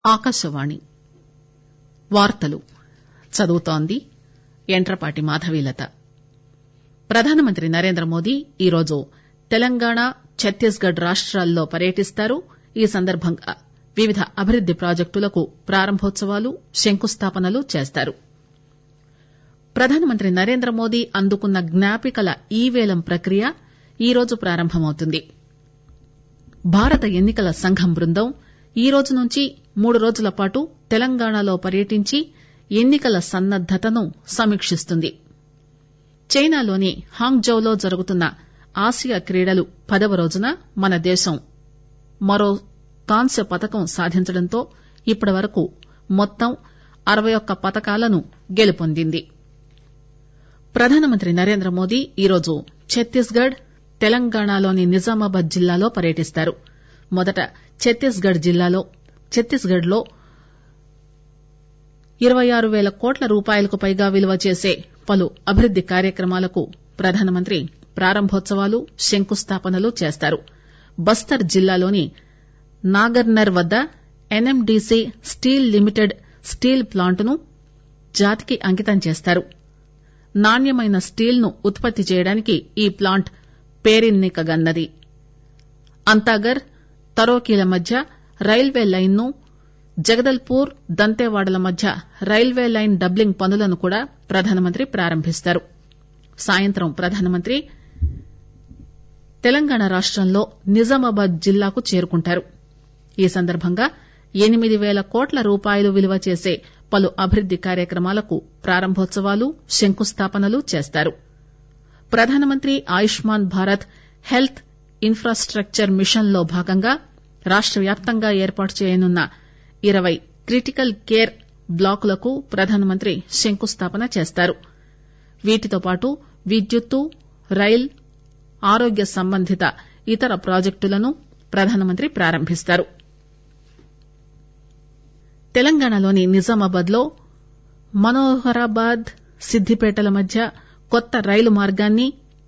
ఆకాశవాణి వార్తలు చదువుతోంది యంట్రపాటి మాధవీలత ప్రధానమంత్రి నరేంద్రమోదీ ఈరోజు తెలంగాణ ఛత్తీస్ గఢ్ రాష్టాల్లో పర్యటిస్తారు ఈ సందర్బంగా వివిధ అభివృద్ది ప్రాజెక్టులకు ప్రారంభోత్సవాలు శంకుస్థాపనలు చేస్తారు ప్రధానమంత్రి నరేంద్రమోదీ అందుకున్న జ్ఞాపికల ఈ పేలం ప్రక్రియ ఈరోజు ప్రారంభమవుతుంది భారత ఎన్ని కల సంఘం బృందం ఈరోజు నుంచి మూడు రోజుల పాటు తెలంగాణలో పర్యటించి ఎన్ని కల సన్నద్దతను సమీకిస్తుంది చైనాలోని హాంగ్జౌలో జరుగుతున్న ఆసియా క్రీడలు పదవ రోజున మన దేశం మరో కాంస్య పతకం సాధించడంతో ఇప్పటివరకు మొత్తం అరవై ఒక్క పతకాలను గెలుపొందింది ప్రధానమంత్రి నరేంద్రమోదీ ఈరోజు ఛత్తీస్ గఢ్ తెలంగాణలోని నిజామాబాద్ జిల్లాలో పర్యటిస్తారు మొదట ఛత్తీస్ గఢ్ లో ఇరవై ఆరు పేల కోట్ల రూపాయలకు పైగా విలువ చేసే పలు అభివృద్ది కార్యక్రమాలకు ప్రధానమంత్రి ప్రారంభోత్సవాలు శంకుస్థాపనలు చేస్తారు బస్తర్ జిల్లాలోని నాగర్నర్ వద్ద NMDC steel limited steel plant ను జాతికి అంకితం చేస్తారు నాణ్యమైన స్టీల్ ను ఉత్పత్తి చేయడానికి ఈ ప్లాంట్ పేరెన్నికగన్నది అంతాగర్ తరోకీల మధ్య రైల్వే లైన్ ను జగదల్ పూర్ దంతేవాడల మధ్య రైల్వే లైన్ డబ్లింగ్ పనులను కూడా ప్రధానమంత్రి ప్రారంభిస్తారు సాయంత్రం ప్రధానమంత్రి తెలంగాణ రాష్టంలో నిజామాబాద్ జిల్లాకు చేరుకుంటారు ఈ సందర్బంగా ఎనిమిది పేల కోట్ల రూపాయలు విలువ చేసే పలు అభివృద్ది కార్యక్రమాలకు ప్రారంభోత్సవాలు శంకుస్థాపనలు చేస్తారు ప్రధానమంత్రి Ayushman Bharat health infrastructure mission లో భాగంగా రాష్ట వ్యాప్తంగా ఏర్పాటు చేయనున్న ఇరవై క్రిటికల్ కేర్ బ్లాకులకు ప్రధానమంత్రి శంకుస్థాపన చేస్తారు వీటితో పాటు విద్యుత్తు రైలు ఆరోగ్య సంబంధిత ఇతర ప్రాజెక్టులను ప్రధానమంత్రి ప్రారంభిస్తారు తెలంగాణలోని నిజామాబాద్ లో మనోహరాబాద్ సిద్దిపేటల మధ్య కొత్త రైలు మార్గాన్ని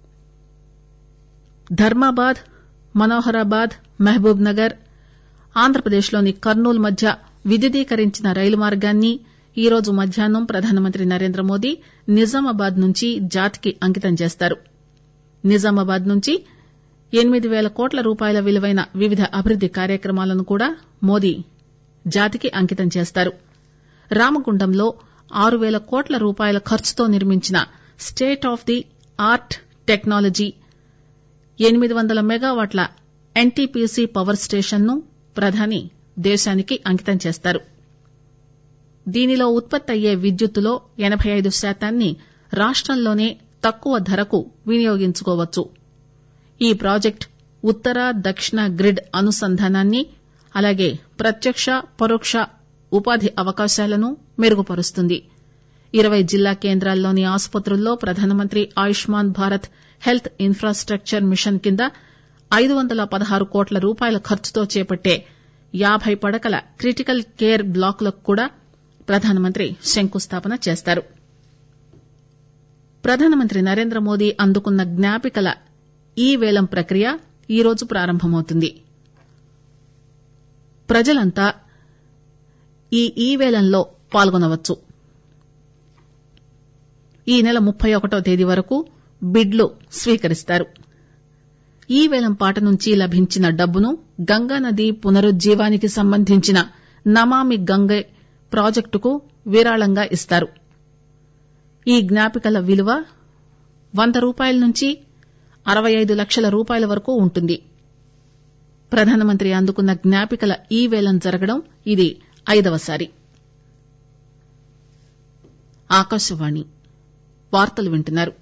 ధర్మాబాద్ మనోహరాబాద్ మహబూబ్ నగర్ ఆంధ్రప్రదేశ్ లోని కర్నూలు మధ్య విద్యుదీకరించిన రైలు మార్గాన్ని ఈరోజు మధ్యాహ్నం ప్రధానమంత్రి నరేంద్రమోదీ నిజామాబాద్ నుంచి జాతికి అంకితం చేస్తారు నిజామాబాద్ నుంచి ఎనిమిది పేల కోట్ల రూపాయల విలువైన వివిధ అభివృద్ది కార్యక్రమాలను కూడా మోదీ జాతికి అంకితం చేస్తారు రామగుండంలో ఆరు పేల కోట్ల రూపాయల ఖర్చుతో నిర్మించిన state of the art technology ఎనిమిది వందల మెగావాట్ల ఎన్టీపీసీ పవర్ స్టేషన్ ను ప్రధాని దేశానికి అంకితం చేస్తారు దీనిలో ఉత్పత్తి అయ్యే విద్యుత్తులో ఎనబై ఐదు శాతాన్ని రాష్టంలోనే తక్కువ ధరకు వినియోగించుకోవచ్చు ఈ ప్రాజెక్టు ఉత్తర దక్షిణ గ్రిడ్ అనుసంధానాన్ని అలాగే ప్రత్యక్ష పరోక్ష ఉపాధి అవకాశాలను మెరుగుపరుస్తుంది ఇరవై జిల్లా కేంద్రాల్లోని ఆసుపత్రుల్లో ప్రధానమంత్రి Ayushman Bharat health infrastructure mission కింద ఐదు వందల పదహారు కోట్ల రూపాయల ఖర్చుతో చేపట్టే యాబై పడకల క్రిటికల్ కేర్ బ్లాకులకు కూడా ప్రధానమంత్రి శంకుస్థాపన చేస్తారు ప్రధానమంత్రి నరేంద్రమోదీ అందుకున్న జ్ఞాపికల ఈ పేలం ప్రక్రియ ఈరోజు ప్రారంభమవుతుంది ప్రజలంతా ఈ ఈ పేలంలో పాల్గొనవచ్చు ఈ నెల ముప్పై ఒకటో తేదీ వరకు బిడ్లు స్వీకరిస్తారు ఈ పేలం పాట నుంచి లభించిన డబ్బును గంగానది పునరుజ్జీవానికి సంబంధించిన నమామి గంగే ప్రాజెక్టుకు విరాళంగా ఇస్తారు ఈ జ్ఞాపికల విలువ వంద రూపాయల నుంచి అరవై ఐదు లక్షల రూపాయల వరకు ఉంటుంది ప్రధానమంత్రి అందుకున్న జ్ఞాపికల ఈ పేలం జరగడం ఇది ఐదవసారి ఆకాశవాణి వార్తలు వింటున్నారు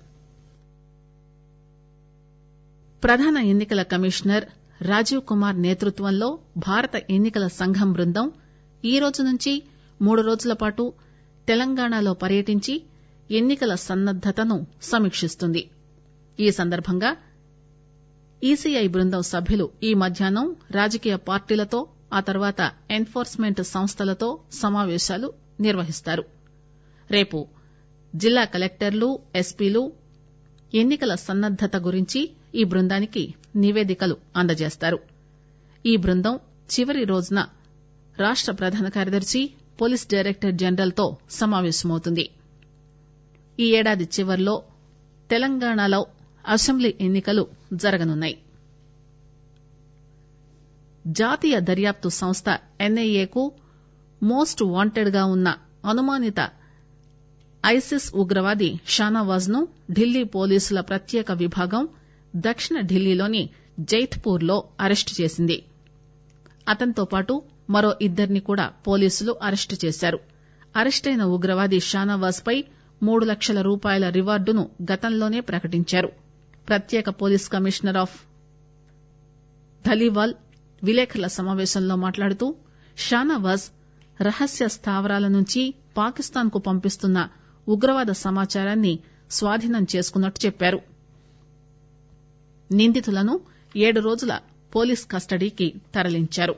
ప్రధాన ఎన్ని కల కమిషనర్ రాజీవ్ కుమార్ నేతృత్వంలో భారత ఎన్ని కల సంఘం బృందం ఈ రోజు నుంచి మూడు రోజుల పాటు తెలంగాణలో పర్యటించి ఎన్ని కల సన్నద్దతను సమీకిస్తుంది ఈ సందర్బంగా ఈసీఐ బృందం సభ్యులు ఈ మధ్యాహ్నం రాజకీయ పార్టీలతో ఆ తర్వాత ఎన్ఫోర్స్మెంట్ సంస్థలతో సమావేశాలు నిర్వహిస్తారు రేపు జిల్లా కలెక్టర్లు ఎస్పీలు ఎన్ని కల సన్నద్దత గురించి ఈ బృందానికి నివేదికలు అందజేస్తారు ఈ బృందం చివరి రోజున రాష్ట ప్రధాన కార్యదర్శి పోలీస్ డైరెక్టర్ జనరల్ తో సమావేశమవుతుంది ఈ ఏడాది చివర్లో తెలంగాణలో అసెంబ్లీ ఎన్ని కలు జరగనున్నాయి జాతీయ దర్యాప్తు సంస్థ ఎన్ఐఏకు మోస్ట్ వాంటెడ్ గా ఉన్న అనుమానిత ఐసిస్ ఉగ్రవాది షానవాజ్ ను ఢిల్లీ పోలీసుల ప్రత్యేక విభాగం దక్షిణ ఢిల్లీలోని జైత్పూర్ లో అరెస్టు చేసింది అతనితో పాటు మరో ఇద్దరిని కూడా పోలీసులు అరెస్టు చేశారు అరెస్టైన ఉగ్రవాది షానవాజ్ పై మూడు లక్షల రూపాయల రివార్డును గతంలోనే ప్రకటించారు ప్రత్యేక పోలీస్ కమిషనర్ ఆఫ్ ధలీవాల్ విలేకరుల సమావేశంలో మాట్లాడుతూ షానవాజ్ రహస్య స్థావరాల నుంచి పాకిస్తాన్ కు పంపిస్తున్న ఉగ్రవాద సమాచారాన్ని స్వాధీనం చేసుకున్నట్టు చెప్పారు నిందితులను ఏడు రోజుల పోలీస్ కస్టడీకి తరలించారు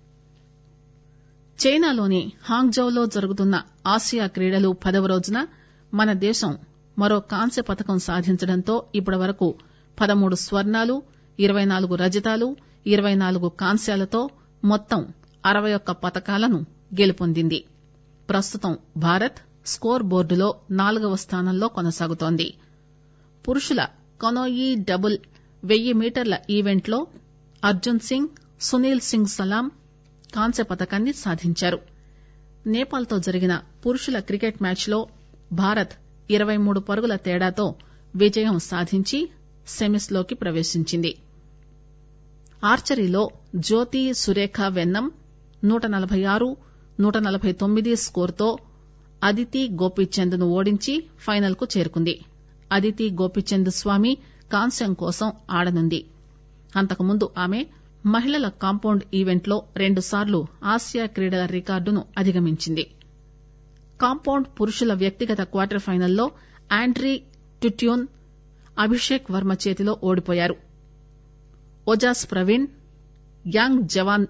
చైనాలోని హాంగ్జౌలో జరుగుతున్న ఆసియా క్రీడలు పదవ రోజున మన దేశం మరో కాంస్య పథకం సాధించడంతో ఇప్పటి వరకు పదమూడు స్వర్ణాలు ఇరవై నాలుగు రజతాలు ఇరవై నాలుగు కాంస్యాలతో మొత్తం అరవై ఒక్క పతకాలను గెలుపొందింది ప్రస్తుతం భారత్ స్కోర్ బోర్డులో నాలుగవ స్థానంలో కొనసాగుతోంది పురుషుల కనోయి డబుల్ వెయ్యి మీటర్ల ఈవెంట్లో అర్జున్ సింగ్ సునీల్ సింగ్ సలాం కాంస్య పతకాన్ని సాధించారు నేపాల్ తో జరిగిన పురుషుల క్రికెట్ మ్యాచ్ లో భారత్ ఇరవై మూడు పరుగుల తేడాతో విజయం సాధించి సెమీస్ లోకి ప్రవేశించింది ఆర్చరీలో జ్యోతి సురేఖ వెన్నం నూట నలభై ఆరు నూట నలభై తొమ్మిది స్కోరుతో అదితి గోపీచంద్ ను ఓడించి ఫైనల్ కు చేరుకుంది అదితి గోపీచంద్ స్వామి కాంస్యం కోసం ఆడనుంది అంతకుముందు ఆమె మహిళల కాంపౌండ్ ఈవెంట్ లో రెండుసార్లు ఆసియా క్రీడల రికార్డును అధిగమించింది కాంపౌండ్ పురుషుల వ్యక్తిగత క్వార్టర్ ఫైనల్లో ఆండ్రీ టుట్యూన్ అభిషేక్ వర్మ చేతిలో ఓడిపోయారు ఓజాస్ ప్రవీణ్ యాంగ్ జవాన్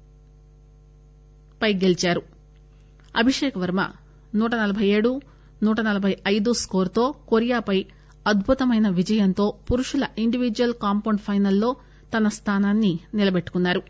పై గెలిచారు అభిషేక్ వర్మ నూట నలభై ఏడు నూట నలభై ఐదు స్కోరుతో కొరియాపై అద్భుతమైన విజయంతో పురుషుల ఇండివిడ్యువల్ కాంపౌండ్ ఫైనల్లో తన స్థానాన్ని నిలబెట్టుకున్నారు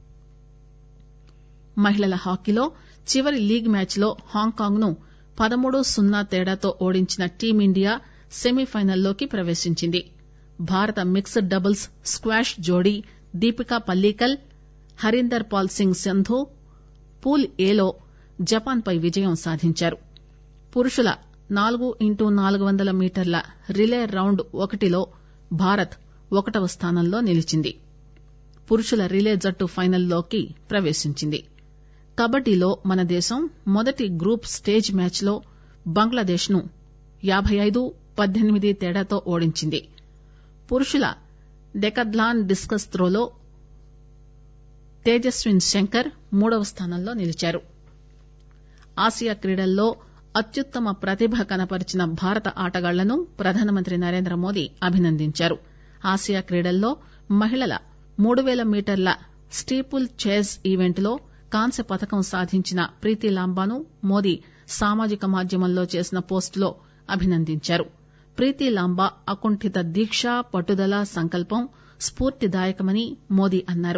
మహిళల హాకీలో చివరి లీగ్ మ్యాచ్ లో హాంకాంగ్ ను పదమూడు సున్నా తేడాతో ఓడించిన టీమిండియా సెమీఫైనల్లోకి ప్రవేశించింది భారత మిక్స్డ్ డబుల్స్ స్క్వాష్ జోడీ దీపికా పల్లీకల్ హరీందర్ పాల్ సింగ్ సంధు పూల్ ఏలో జపాన్ పై విజయం సాధించారు పురుషుల నాలుగు ఇంటూ నాలుగు వందల మీటర్ల రిలే రౌండ్ ఒకటిలో భారత్ ఒకటవ స్థానంలో నిలిచింది పురుషుల రిలే జట్టు ఫైనల్లోకి ప్రవేశించింది కబడ్డీలో మన దేశం మొదటి గ్రూప్ స్టేజ్ మ్యాచ్ లో బంగ్లాదేశ్ ను యాబై ఐదు పద్దెనిమిది తేడాతో ఓడించింది పురుషుల డెకథ్లాన్ డిస్కస్ త్రోలో తేజస్విన్ శంకర్ మూడవ స్థానంలో నిలిచారు ఆసియా క్రీడల్లో అత్యుత్తమ ప్రతిభ కనపరిచిన భారత ఆటగాళ్లను ప్రధానమంత్రి నరేంద్ర మోదీ అభినందించారు ఆసియా క్రీడల్లో మహిళల మూడు పేల మీటర్ల స్టీపుల్ చేజ్ ఈవెంట్ లో కాంస్య పథకం సాధించిన ప్రీతి లాంబాను మోదీ సామాజిక మాధ్యమంలో చేసిన పోస్టులో అభినందించారు ప్రీతి లాంబా అకుంఠిత దీక్ష పట్టుదల సంకల్పం స్పూర్తిదాయకమని మోదీ అన్నారు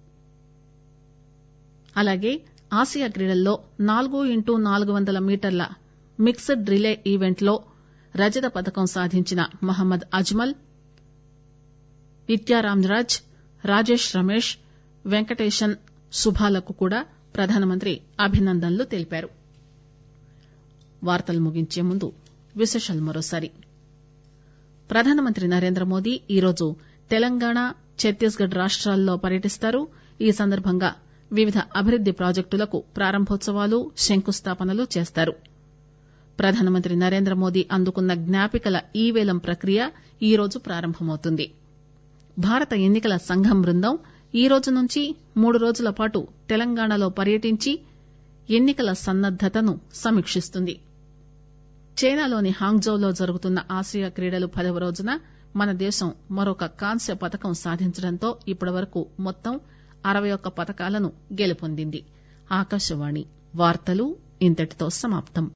అలాగే ఆసియా క్రీడల్లో నాలుగు ఇంటూ నాలుగు వందల మీటర్ల మిక్స్డ్ రిలే ఈవెంట్ లో రజత పథకం సాధించిన మహమ్మద్ అజ్మల్ నిత్యారామ్రాజ్ రాజేష్ రమేష్ వెంకటేశన్ శుభాలకు కూడా ప్రధానమంత్రి అభినందనలు తెలిపారు వార్తలు ముగించే ముందు విశేషాలు మరోసారి ప్రధానమంత్రి నరేంద్ర మోదీ ఈరోజు తెలంగాణ ఛత్తీస్ గఢ్ రాష్టాల్లో పర్యటిస్తారు ఈ సందర్భంగా వివిధ అభివృద్ది ప్రాజెక్టులకు ప్రారంభోత్సవాలు శంకుస్థాపనలు చేస్తారు ప్రధానమంత్రి నరేంద్ర మోదీ అందుకున్న జ్ఞాపికల ఈ వేలం ప్రక్రియ ఈరోజు ప్రారంభమవుతుంది భారత ఎన్ని కల సంఘం బృందం ఈ రోజు నుంచి మూడు రోజుల పాటు తెలంగాణలో పర్యటించి ఎన్ని కల సన్నద్దతను సమీక్షిస్తుంది చైనాలోని హాంగ్జౌలో జరుగుతున్న ఆసియా క్రీడలు పదవ రోజున మన దేశం మరొక కాంస్య పథకం సాధించడంతో ఇప్పటివరకు మొత్తం అరవై ఒక్క పథకాలను గెలుపొందింది ఆకాశవాణి వార్తలు ఇంతటితో సమాప్తం